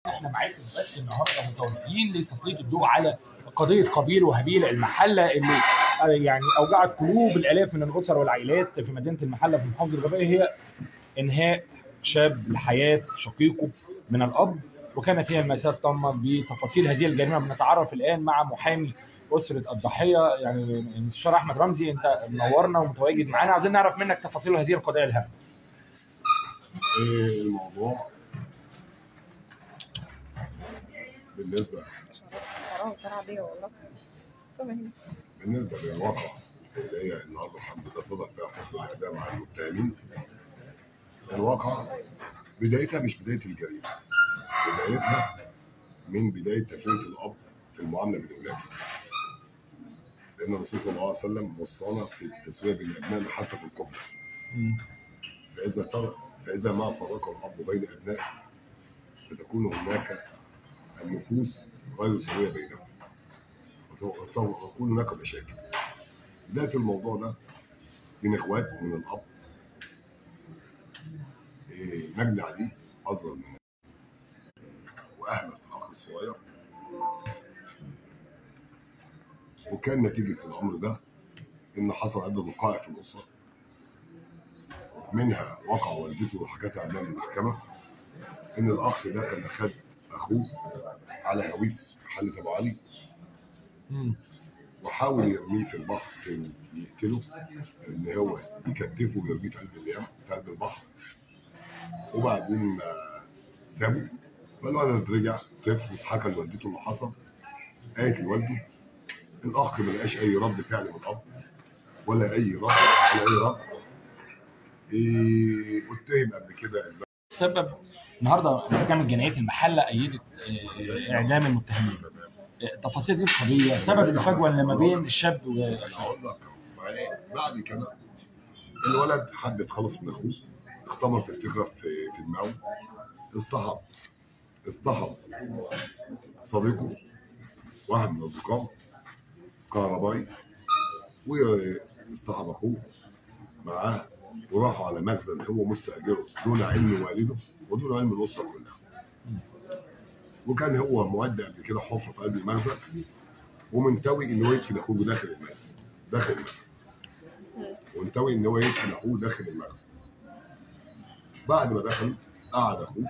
احنا معاكم بس النهارده متوجهين لتسليط الضوء على قضيه قبيل وهابيل المحله اللي آه، يعني اوجعت قلوب الالاف من الاسر والعائلات في مدينه المحله في محافظه الغربيه هي انهاء شاب لحياه شقيقه من الاب وكانت هي المأساة تامة بتفاصيل هذه الجريمة بنتعرف الآن مع محامي أسرة الضحية يعني المستشار أحمد رمزي أنت منورنا ومتواجد معانا عايزين نعرف منك تفاصيل هذه القضية الهامة. ايه الموضوع بالنسبة حرام ترى بيه والله سامحني بالنسبة للواقع اللي هي النهارده الحمد لله صدر فيها حكم الإعدام على المتهمين الواقع بدايتها مش بداية الجريمة بدايتها من بداية تفريط الأب في المعاملة بالأولاد لأن الرسول صلى الله عليه وسلم وصانا في التسوية بين الأبناء حتى في القبلة فإذا تر... فإذا ما فرق الأب بين أبنائه فتكون هناك النفوس غير سوية بينهم وت- وتكون هناك مشاكل بداية الموضوع ده بين إخوات من الأب إيه، نجني عليه أصغر منه وأهمل في الأخ الصغير وكان نتيجة الأمر ده إن حصل عدة وقائع في الأسرة منها وقع والدته وحكتها أمام المحكمة إن الأخ ده كان أخد أخوه على هويس محل أبو علي مم. وحاول يرميه في البحر في يقتله ان هو يكتفه ويرميه في قلب اليم في قلب البحر وبعدين آه، سابه فالولد رجع طفل حكى لوالدته اللي حصل قالت لوالده الاخ ما لقاش اي رد فعل من الاب ولا اي رد ولا اي رد إيه اتهم قبل كده إن سبب النهارده محكمة جنايات المحلة أيدت آه، إعدام المتهمين. آه، تفاصيل هذه القضية سبب الفجوة اللي ما بين الشاب و انا هقول لك معايا. بعد كده الولد حب يتخلص من اخوه اختمرت الفكره في في دماغه اصطحب اصطحب صديقه واحد من اصدقائه كهربائي واصطحب اخوه معاه وراحوا على مخزن هو مستاجره دون علم والده ودون علم الاسره كلها وكان هو مودع قبل كده حفره في قلب المخزن ومنتوي ان هو يدفن اخوه داخل المخزن داخل المخزن ومنتوي ان هو يدفن اخوه داخل المخزن بعد ما دخل قعد اخوه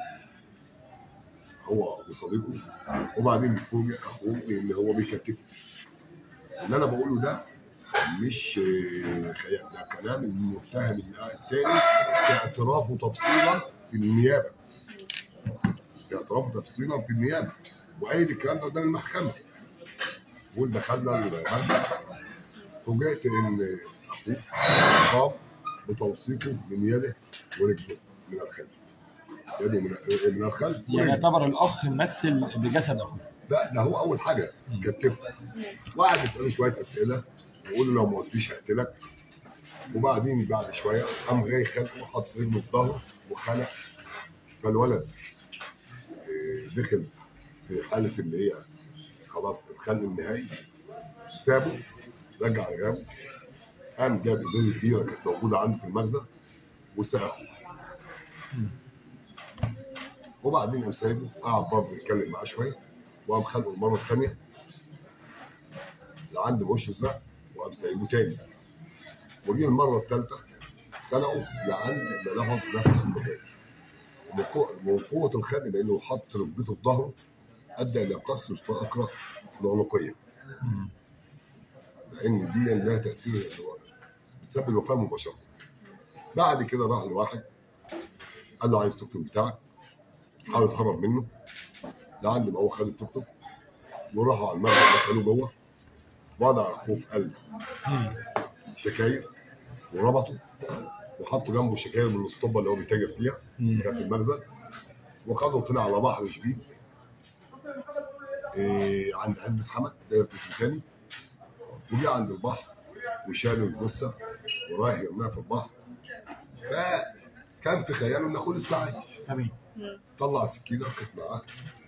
هو وصديقه وبعدين فوجئ اخوه ان هو بيكتفه اللي انا بقوله ده مش آه، خيال ده كلام المتهم التاني اعترافه تفصيلا في النيابه اعترافه تفصيلا في النيابه وايد الكلام ده قدام المحكمه بقول دخلنا المخزن فوجئت ان اخوه قام بتوثيقه من يده ورجله من الخلف يده من من الخلف يعني ورجله يعتبر الأخ مثل بجسد أخوه. ده ده هو اول حاجه كتفه وقعد يساله شويه اسئله ويقول له لو ما قلتليش هقتلك وبعدين بعد شويه قام جاي خانقه وحط رجله في ظهره وخنق فالولد آه، دخل في حاله اللي هي خلاص الخنق النهائي سابه رجع رجابه قام جاب ازازه بيره كانت موجوده عنده في المخزن وسقه وبعدين قام سايبه قعد برضه يتكلم معاه شويه وقام خانقه المره الثانيه لعند وشه ازرق وقام سايبه تاني وجي المره الثالثه خنقه لعند ما لفظ نفسه المكان ومن قوة- من قوه الخنق لانه حط ركبته في ظهره ادى الى كسر الفقره العنقيه مم. لان دي لها تاثير بتسبب الوفاه مباشره بعد كده راح لواحد قال له عايز التوك توك بتاعك حاول يتهرب منه لعند ما هو خد التوك توك وراحوا على المخزن دخلوه جوه وضع اخوه في قلب مم. شكاير وربطه وحطوا جنبه شكاير من الاسطوبه اللي هو بيتاجر فيها اللي مم. كانت في المخزن وخده وطلع على بحر شبيب إيه عند عزبة حمد دايرة اسم تاني وجه عند البحر وشالوا الجثة ورايح يرميها في البحر فكان في خياله ان اخوه لسه عايش تمام. مم. طلع سكينة كانت معاه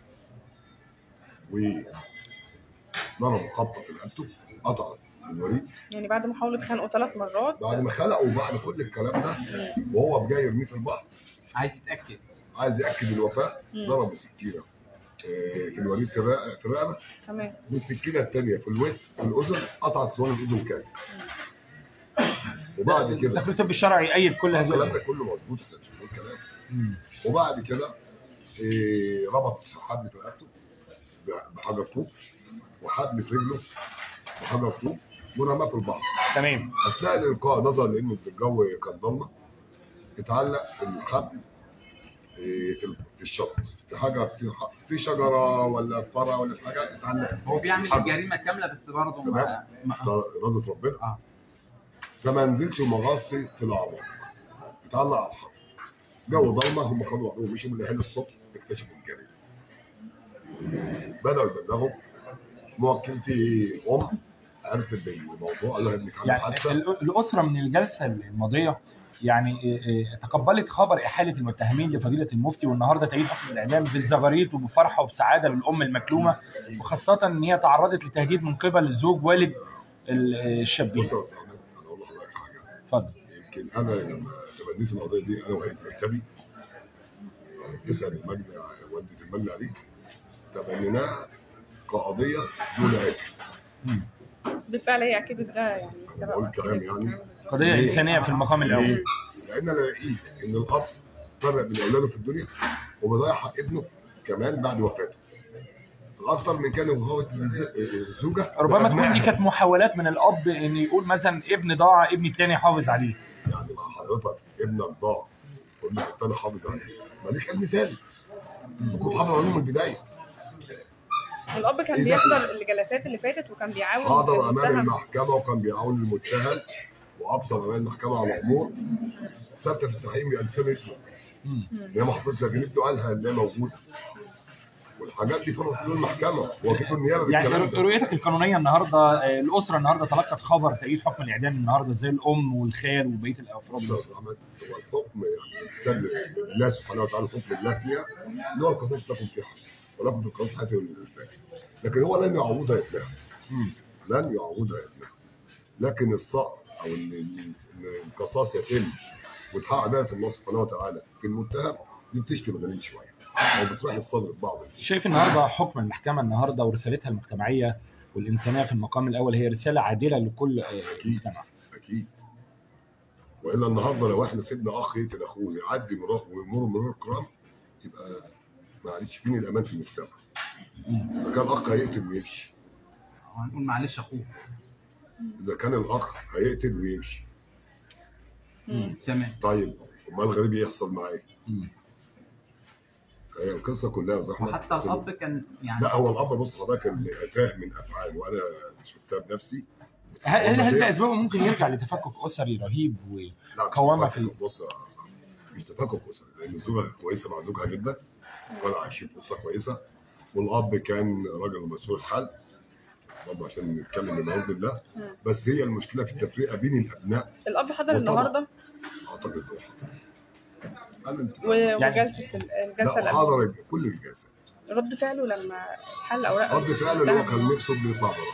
وضربه خبطة في رقبته قطع الوريد يعني بعد محاولة خنقه ثلاث مرات بعد ما خلقه وبعد كل الكلام ده وهو جاي يرميه في البحر عايز يتأكد. عايز ياكد الوفاه مم. ضرب السكينه آه، في الوريد في الرقبه في الرقبه تمام والسكينه الثانيه في الوجه في الاذن قطعت صوان الاذن كامل وبعد كده التقرير الطبي الشرعي يأيد كل هذه الكلام الأمور. ده كله مظبوط احنا مش بنقول كلام مم. وبعد كده إيه، ربط حبل في رقبته ب- بحجر طوب وحبل في رجله بحجر طوب ورماه في البحر تمام اثناء الالقاء نظرا لانه الجو كان ضلمه اتعلق الحبل إيه، في ال- في الشط في حاجه في ح- في شجره ولا في فرع ولا في حاجه اتعلق هو بيعمل الحبل. الجريمه كامله بس برضه ما تمام. ما- ده اراده ربنا اه فما نزلش مغصي في الاعماق اتعلق على الحبل جو ضلمه هم خدوا بعضهم مشوا من اهل الصبح اكتشفوا الجريمه بداوا يبلغوا موكلتي ام عرفت بالموضوع قال لها ابنك عنده يعني حادثه ال- الأسرة من الجلسة الماضية يعني إيه إيه تقبلت خبر إحالة المتهمين لفضيلة المفتي والنهارده تأييد حكم الإعدام بالزغاريط وبفرحة وبسعادة للأم المكلومة وخاصة إن هي تعرضت لتهديد من قبل الزوج والد ال- الشابين. بص يا استاذ احمد انا اقول لحضرتك حاجه اتفضل. يمكن انا لما تبنيت القضيه دي انا وهيئه مكتبي اسال المجني والده المجني عليه تبنيناها كقضيه دون اجر مم. بالفعل هي اكيد ده يعني سبب بقول أكيد كلام يعني. الكلام ده. قضية ليه؟ إنسانية في المقام الأول. ليه؟ لان انا لقيت ان الاب فرق بين اولاده في الدنيا وبيضيع حق ابنه كمان بعد وفاته اكتر من كان هو الز- الزوجه ربما تكون وأبنائها. دي كانت محاولات من الأب إن يقول مثلا ابن ضاع ابني التاني حافظ عليه. يعني مع حضرتك ابنك ضاع وابنك التاني حافظ عليه مالك ابن ثالث كنت حافظ عليه من البدايه الاب كان إيه ده؟ بيحضر الجلسات اللي فاتت وكان بيعاون حاضر امام المتهم. المحكمه وكان بيعاون المتهم وافصل امام المحكمه على امور ثابته في التحقيق بألسنة ابنه مم. ان هي ما حصلتش لكن ابنه قالها ان هي موجوده والحاجات دي فرضت له المحكمه وكيل النيابه يعني بالكلام ده رؤيتك القانونيه النهارده آه، الاسره النهارده تلقت خبر تأييد حكم الاعدام النهارده زي الام والخال وبقيه الافراد بص يا استاذ احمد هو الحكم يعني سلم الله سبحانه وتعالى حكم الله فيها اللي هو القصاص لكم في حق ولكم في القصاص حياه الانسان لكن هو لن يعوضها ابنها مم. لن يعوضها ابنها لكن الصقر او ان إن القصاص يتم وتحقق عداله الله سبحانه وتعالى في المتهم دي بتشفي الغليل شويه او بتريح الصدر ببعض الشيء شايف النهارده حكم المحكمه النهارده ورسالتها المجتمعيه والانسانيه في المقام الاول هي رساله عادله لكل آه، المجتمع اكيد والا النهارده لو احنا سيبنا اخ يقتل اخوه يعدي مراه ويمر مرور الكرام يبقى معلش فين الامان في المجتمع مم. اذا كان اخ هيقتل ويمشي هنقول معلش اخوه اذا كان الاخ هيقتل ويمشي مم. تمام طيب امال الغريب يحصل معاه إيه؟ مم. هي القصه كلها يا زحمه وحتى الاب كان يعني لا هو الاب بص حضرتك اللي اتاه من افعال وانا شفتها بنفسي هل هل هل ده اسبابه ممكن يرجع لتفكك اسري رهيب و... لا مش قوامة تفكك. في- بص يا صاحبي، مش تفكك اسري لان الزوجه كويسه مع زوجها جدا وكانوا عايشين في اسره كويسه والاب كان راجل مسؤول الحال برضه عشان نتكلم بمواد الله مم. بس هي المشكله في التفرقه بين الابناء الاب حضر وطبعا. النهارده اعتقد انه حاضر انا انت و- يعني- وجلسه ال- الجلسه لا الأمنية. حاضر كل الجلسات رد فعله لما حل اوراق رد فعله اللي هو المتهم. كان نفسه انه يطلع بره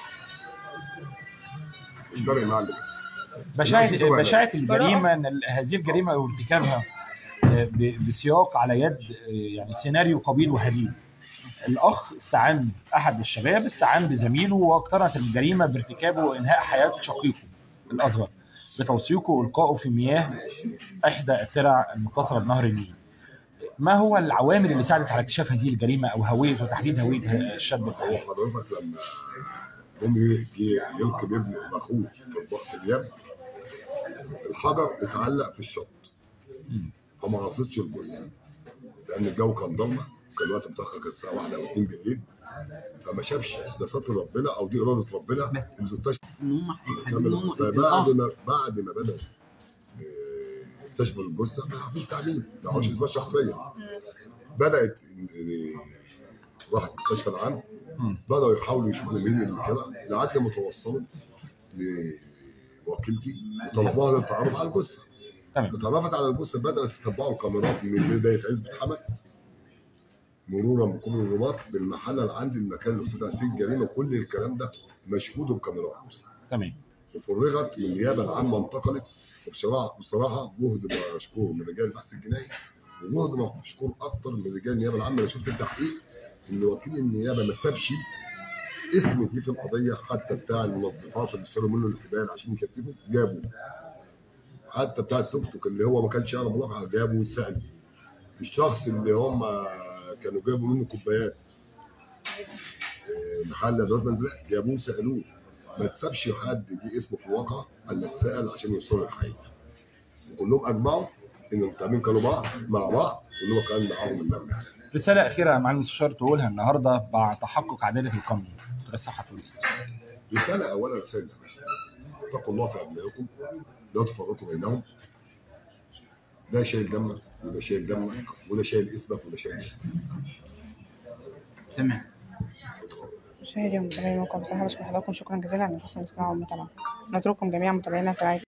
مش فارق معاه اللي بشاعة طبعاً. بشاعة الجريمة ان ال- هذه الجريمة او ارتكابها آه، ب- بسياق على يد آه، يعني سيناريو قبيل وهديل الاخ استعان احد الشباب استعان بزميله واقترنت الجريمة بارتكابه وانهاء حياة شقيقه الاصغر بتوثيقه والقائه في مياه احدى الترع المتصلة بنهر النيل ما هو العوامل اللي ساعدت على اكتشاف هذه الجريمة او هوية وتحديد هوية الشاب هو الصغير حضرتك لما امي جه يلقي بابنه اخوه في البحر في اليم الحجر اتعلق في الشط مم. فما رصدش الجثه لان الجو كان ضلمه كان الوقت متاخر كان الساعه 1 او 2 بالليل فما شافش ده ستر ربنا او دي اراده ربنا ما زدتش ان هم كامل فبعد ما بعد ما بدأ يكتشفوا الجثه ما يعرفوش تعميم ما يعرفوش اثبات شخصيه بدات آه، راحت المستشفى العام مم. بدأوا يحاولوا يشوفوا مين اللي كده لحد ما توصلوا لوكيلتي وطلبوها للتعرف على الجثه تمام اتعرفت على الجثه بدأت تتبعوا الكاميرات من بدايه عزبه حمد مرورا بكل الرباط بالمحل اللي عند المكان اللي طلعت فيه الجريمه كل الكلام ده مشهود بكاميرات تمام وفرغت من النيابه العامه انتقلت وبصراحه بصراحه جهد مشكور من رجال البحث الجنائي وجهد مشكور اكتر من رجال النيابه العامه اللي شفت التحقيق ان وكيل النيابه ما سابش اسم فيه في القضيه حتى بتاع المنظفات اللي اشتروا منه الحبال عشان يكتفوا جابوا حتى بتاع التوك توك اللي هو ما كانش يعرف الواقع جابوا وسال الشخص اللي هم كانوا جابوا منه كوبايات آه، محل ادوات منزليه جابوه سالوه ما تسابش حد جه اسمه في الواقع الا اتسال عشان يوصلوا للحقيقه وكلهم اجمعوا ان المتهمين كانوا بعض مع بعض وان هو كان معاهم اللمه رساله اخيره مع المستشار تقولها النهارده بعد تحقق عداله القانون دكتور الصحه تقول إيه؟ رسالة أولا رسالة الأمان اتقوا الله في أبنائكم لا تفرقوا بينهم ده شايل دمك وده شايل دمك وده شايل اسمك وده شايل اسمك تمام شكرا مشاهدي ومتابعي موقع بصراحة بشكر حضراتكم شكرا جزيلا على حسن الاستماع والمتابعة نترككم جميعا متابعينا في رعاية